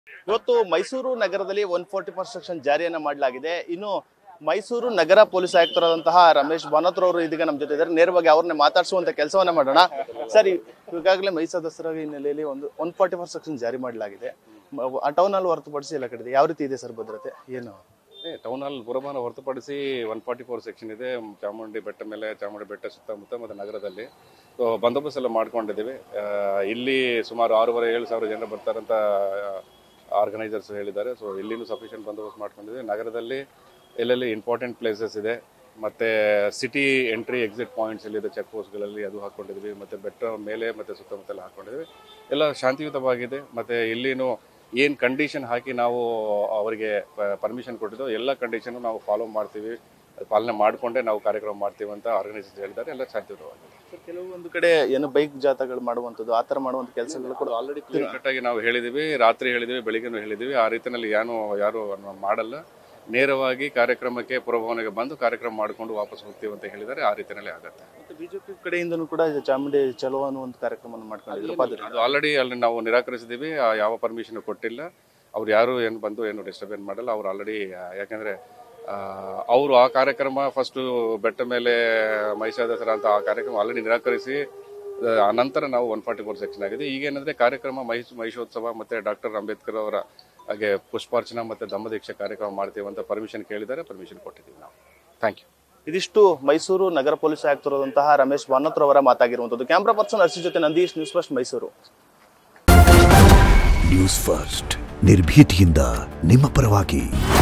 ಇವತ್ತು ಮೈಸೂರು ನಗರದಲ್ಲಿ one forty four section ಜಾರಿಯನ್ನ ಮಾಡಲಾಗಿದೆ ಇನ್ನು ಮೈಸೂರು ನಗರ ಪೊಲೀಸ್ ಆಯುಕ್ತರಾದಂತಹ ರಮೇಶ್ ಬಾನೋತ್ರ ಅವರು ಇದೀಗ ನಮ್ಮ ಜೊತೆ ಇದ್ದಾರೆ ನೇರವಾಗಿ ಅವ್ರನ್ನೇ ಮಾತಾಡಿಸುವಂತ ಕೆಲಸವನ್ನ ಮಾಡೋಣ ಸರ್ ಈ- ಈಗಾಗಲೇ ಮೈಸೂರು ದಸರಾ ಹಿನ್ನೆಲೆಯಲ್ಲಿ ಒಂದು ಒನ್ ಫಾರ್ಟಿ ಫೋರ್ ಸೆಕ್ಷನ್ ಜಾರಿ ಮಾಡಲಾಗಿದೆ ಟೌನ್ ಅಲ್ಲಿ ಹೊರತುಪಡಿಸಿ ಎಲ್ಲ ಕಡೆ ಇದೆ ಯಾವ ರೀತಿ ಇದೆ ಸರ್ ಭದ್ರತೆ ಏನು ಟೌನ್ ಹಾಲ್ ಪುರಮಾನ ಹೊರತುಪಡಿಸಿ ಒನ್ ಫಾರ್ಟಿ ಫೋರ್ ಸೆಕ್ಷನ್ ಇದೆ ಚಾಮುಂಡಿ ಬೆಟ್ಟ ಮೇಲೆ ಚಾಮುಂಡಿ ಬೆಟ್ಟ ಸುತ್ತಮುತ್ತ ಮತ್ತು ನಗರದಲ್ಲಿ ಸೊ ಬಂದೋಬಸ್ತ್ ಎಲ್ಲ ಮಾಡ್ಕೊಂಡಿದ್ದೀವಿ ಆ, ಇಲ್ಲಿ ಸುಮಾರು ಆರೂವರೆ ಏಳು ಸಾವಿರ ಜನ ಬರ್ತಾರಂತ ಆರ್ಗನೈಸರ್ಸ್ ಹೇಳಿದ್ದಾರೆ ಸೊ ಇಲ್ಲಿನೂ ಸಫಿಷಿಯಂಟ್ ಬಂದೋಬಸ್ತ್ ಮಾಡ್ಕೊಂಡಿದ್ದೀವಿ ನಗರದಲ್ಲಿ ಎಲ್ಲೆಲ್ಲಿ ಇಂಪಾರ್ಟೆಂಟ್ ಪ್ಲೇಸಸ್ ಇದೆ ಮತ್ತು ಸಿಟಿ ಎಂಟ್ರಿ ಎಕ್ಸಿಟ್ ಪಾಯಿಂಟ್ಸ್ ಎಲ್ಲಿದೆ ಚೆಕ್ ಪೋಸ್ಟ್ಗಳಲ್ಲಿ ಅದು ಹಾಕ್ಕೊಂಡಿದ್ವಿ ಮತ್ತು ಬೆಟ್ಟ ಮೇಲೆ ಮತ್ತು ಸುತ್ತಮುತ್ತ ಎಲ್ಲ ಹಾಕ್ಕೊಂಡಿದ್ವಿ ಎಲ್ಲ ಶಾಂತಿಯುತವಾಗಿದೆ ಮತ್ತು ಇಲ್ಲಿನೂ ಏನು ಕಂಡೀಷನ್ ಹಾಕಿ ನಾವು ಅವರಿಗೆ ಪರ್ಮಿಷನ್ ಕೊಟ್ಟಿದ್ದು ಎಲ್ಲ ಕಂಡೀಷನ್ ನಾವು ಫಾಲೋ ಮಾಡ್ತೀವಿ ಅದ್ ಪಾಲನೆ ಮಾಡಿಕೊಂಡೇ ನಾವು ಕಾರ್ಯಕ್ರಮ ಮಾಡ್ತೀವಿ ಅಂತ ಆರ್ಗನೈಸರ್ಸ್ ಹೇಳಿದ್ದಾರೆ ಎಲ್ಲ ಶಾಂತಿಯುತವಾಗಿದೆ ಕೆಲವೊಂದು ಕಡೆ ಏನು ಬೈಕ್ ಜಾಥಾಗಳು ಮಾಡುವಂಥದ್ದು ಆ ಥರ ಮಾಡುವಂಥ ಕೆಲಸಗಳು ಕೂಡ ಆಲ್ರೆಡಿ ಕ್ಲೀನ್ ಕಟ್ಟಾಗಿ ನಾವು ಹೇಳಿದ್ದೀವಿ ರಾತ್ರಿ ಹೇಳಿದ್ದೀವಿ ಬೆಳಿಗ್ಗೆನೂ ಹೇಳಿದ್ದೀವಿ ಆ ರೀತಿಯಲ್ಲಿ ಏನು ಯಾರು ಅದ್ನ ಮಾಡಲ್ಲ ನೇರವಾಗಿ ಕಾರ್ಯಕ್ರಮಕ್ಕೆ ಪುರಭವನಿಗೆ ಬಂದು ಕಾರ್ಯಕ್ರಮ ಮಾಡಿಕೊಂಡು ವಾಪಸ್ ಹೋಗ್ತೀವಿ ಅಂತ ಹೇಳಿದ್ದಾರೆ ಆ ರೀತಿಯಲ್ಲಿ ಆಗುತ್ತೆ ಮತ್ತೆ ಬಿಜೆಪಿ ಕಡೆಯಿಂದನೂ ಕೂಡ ಚಾಮುಂಡಿ ಚಲೋ ಅನ್ನೋ ಒಂದು ಕಾರ್ಯಕ್ರಮವನ್ನು ಮಾಡ್ಕೊಂಡಿದ್ರು ಪಾದಯಾತ್ರೆ. ಅದು ಆಲ್ರೆಡಿ ಅಲ್ಲಿ ನಾವು ನಿರಾಕರಿಸಿದ್ದೀವಿ ಆ ಯಾವ ಪರ್ಮಿಷನ್ ಕೊಟ್ಟಿಲ್ಲ ಅವ್ರು ಯಾರು ಏನು ಬಂದು ಏನು ಡಿಸ್ಟರ್ಬೆನ್ಸ್ ಮಾಡಲ್ಲ ಅವ್ರು ಆಲ್ರೆಡಿ ಯಾಕೆಂದ್ರೆ ಅವರು ಆ ಕಾರ್ಯಕ್ರಮ ಫಸ್ಟ್ ಬೆಟ್ಟ ಮೇಲೆ ಮೈಸೂರು ದಸರಾ ಅಂತ ಆ ಕಾರ್ಯಕ್ರಮ ಆಲ್ರೆಡಿ ನಿರಾಕರಿಸಿ ಆ ನಂತರ ನಾವು ಒನ್ ಫಾರ್ಟಿ ಫೋರ್ ಸೆಕ್ಷನ್ ಆಗಿದೆ ಈಗೇನಂದ್ರೆ ಕಾರ್ಯಕ್ರಮ ಮಹಿಷ್ ಮಹಿಷೋತ್ಸವ ಮತ್ತೆ ಡಾಕ್ಟರ್ ಅಂಬೇಡ್ಕರ್ ಅವರ ಹಾಗೆ ಪುಷ್ಪಾರ್ಚನಾ ಮತ್ತೆ ದಮ್ಮದೀಕ್ಷೆ ಕಾರ್ಯಕ್ರಮ ಮಾಡ್ತೀವಿ ಅಂತ ಪರ್ಮಿಷನ್ ಕೇಳಿದ್ದಾರೆ ಪರ್ಮಿಷನ್ ಕೊಟ್ಟಿದ್ದೀವಿ ನಾವು ಥ್ಯಾಂಕ್ ಯು ಇದಿಷ್ಟು ಮೈಸೂರು ನಗರ ಪೊಲೀಸ್ ಆಯುಕ್ತರಾದಂತಹ ರಮೇಶ್ ಬಾನೋತ್ರ ಅವರ ಮಾತಾಗಿರುವಂಥದ್ದು ಕ್ಯಾಮ್ರಾ ಪರ್ಸನ್ ಅರ್ಸಿ ಜೊತೆ Nandish News First Mysuru News First ನಿರ್ಭೀತಿಯಿಂದ ನಿಮ್ಮ ಪರವಾಗಿ